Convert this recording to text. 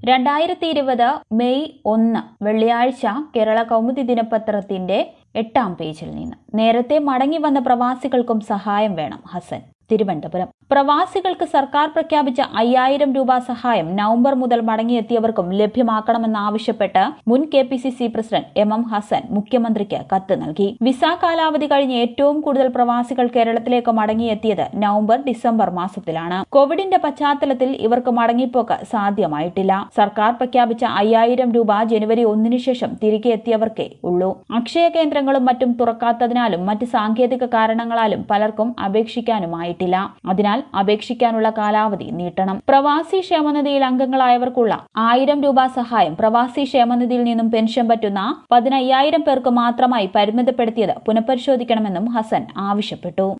രണ്ടായിരത്തി ഇരുപത് മെയ് ഒന്ന് വെള്ളിയാഴ്ച കേരള കൗമുദി ദിനപത്രത്തിന്റെ എട്ടാം പേജിൽ നിന്ന് നേരത്തെ മടങ്ങി വന്ന പ്രവാസികൾക്കും സഹായം വേണം ഹസൻ തിരുവനന്തപുരം പ്രവാസികൾക്ക് സർക്കാർ പ്രഖ്യാപിച്ച അയ്യായിരം രൂപ സഹായം നവംബർ മുതൽ മടങ്ങിയെത്തിയവർക്കും ലഭ്യമാക്കണമെന്നാവശ്യപ്പെട്ട് മുൻ K P C C president M M Hassan മുഖ്യമന്ത്രിക്ക് കത്ത് നൽകി വിസ കാലാവധി കഴിഞ്ഞ് ഏറ്റവും കൂടുതൽ പ്രവാസികൾ കേരളത്തിലേക്ക് മടങ്ങിയെത്തിയത് നവംബർ ഡിസംബർ മാസത്തിലാണ് കോവിഡിന്റെ പശ്ചാത്തലത്തിൽ ഇവർക്ക് മടങ്ങിപ്പോക്ക് സാധ്യമായിട്ടില്ല സർക്കാർ പ്രഖ്യാപിച്ച അയ്യായിരം രൂപ ജനുവരി ഒന്നിനു ശേഷം തിരികെ എത്തിയവർക്കേ ഉള്ളൂ അക്ഷയ കേന്ദ്രങ്ങളും മറ്റും തുറക്കാത്തതിനാലും മറ്റ് സാങ്കേതിക കാരണങ്ങളാലും പലർക്കും അപേക്ഷിക്കാനുമായിട്ടില്ല അതിനാൽ അപേക്ഷിക്കാനുള്ള കാലാവധി നീട്ടണം പ്രവാസി ക്ഷേമനിധിയിൽ അംഗങ്ങളായവർക്കുള്ള ആയിരം രൂപ സഹായം പ്രവാസി ക്ഷേമനിധിയിൽ നിന്നും പെൻഷൻ പറ്റുന്ന പതിനയ്യായിരം പേർക്ക് മാത്രമായി പരിമിതപ്പെടുത്തിയത് പുനഃപരിശോധിക്കണമെന്നും ഹസൻ ആവശ്യപ്പെട്ടു